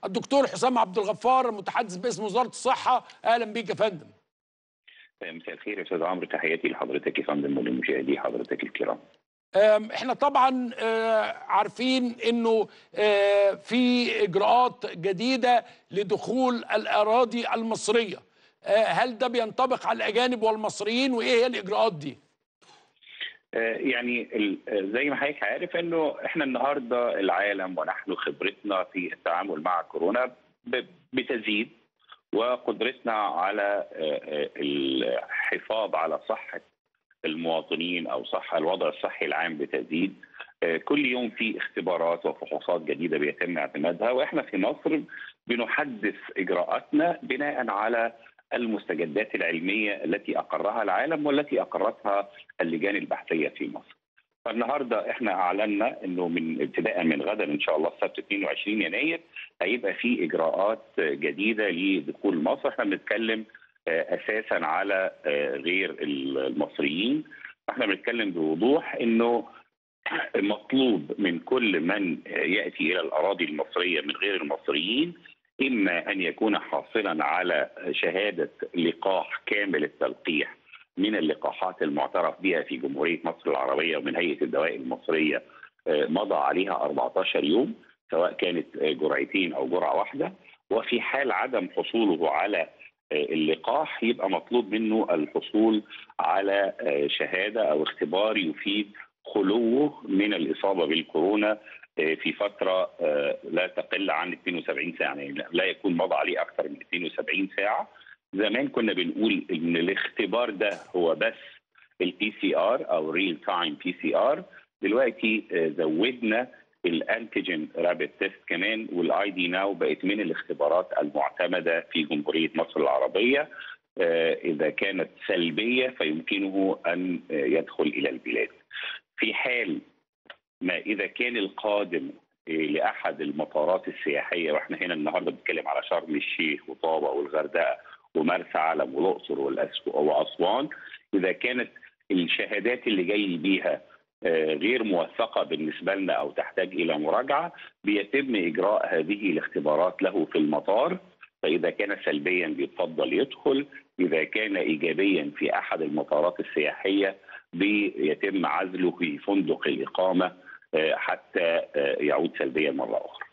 الدكتور حسام عبد الغفار المتحدث باسم وزاره الصحه اهلا بيك يا فندم مساء الخير يا استاذ عمرو تحياتي لحضرتك يا فندم ولمشاهدي حضرتك الكرام أم، احنا طبعا آه، عارفين انه آه، في اجراءات جديده لدخول الاراضي المصريه آه، هل ده بينطبق على الاجانب والمصريين وايه هي الاجراءات دي آه، يعني ال- آه، زي ما حضرتك عارف انه احنا النهارده العالم ونحن خبرتنا في التعامل مع كورونا ب- بتزيد وقدرتنا على آه، آه، الحفاظ على صحه المواطنين او صح الوضع الصحي العام بتزيد آه، كل يوم في اختبارات وفحوصات جديده بيتم اعتمادها واحنا في مصر بنحدث اجراءاتنا بناء على المستجدات العلميه التي اقرها العالم والتي اقرتها اللجان البحثيه في مصر. فالنهارده احنا اعلنا انه من ابتداء من غدا ان شاء الله السبت 22 يناير هيبقى في اجراءات جديده لدخول مصر، احنا بنتكلم آه، اساسا على آه، غير المصريين، احنا بنتكلم بوضوح انه مطلوب من كل من ياتي الى الاراضي المصريه من غير المصريين اما ان يكون حاصلا على شهاده لقاح كامل التلقيح من اللقاحات المعترف بها في جمهوريه مصر العربيه ومن هيئه الدواء المصريه آه، مضى عليها 14 يوم سواء كانت آه، جرعتين او جرعه واحده وفي حال عدم حصوله على آه، اللقاح يبقى مطلوب منه الحصول على آه، شهاده او اختبار يفيد خلوه من الاصابه بالكورونا آه، في فتره آه، لا تقل عن 72 ساعه يعني لا- لا يكون مضى عليه اكثر من 72 ساعه زمان كنا بنقول ان الاختبار ده هو بس البي سي ار او ريل تايم بي سي ار دلوقتي آه، زودنا الانتيجين رابيد تيست كمان والاي دي ناو بقت من الاختبارات المعتمده في جمهوريه مصر العربيه آه، اذا كانت سلبيه فيمكنه ان آه، يدخل الى البلاد. في حال ما اذا كان القادم آه، لاحد المطارات السياحيه واحنا هنا النهارده بنتكلم على شرم الشيخ وطابه والغردقه ومرسى علم والاقصر والأس- واسوان اذا كانت الشهادات اللي جاي بيها آه، غير موثقه بالنسبه لنا او تحتاج الى مراجعه بيتم اجراء هذه الاختبارات له في المطار فاذا كان سلبيا بيتفضل يدخل اذا كان ايجابيا في احد المطارات السياحيه بيتم عزله في فندق الاقامه آه، حتى آه، يعود سلبيا مره اخرى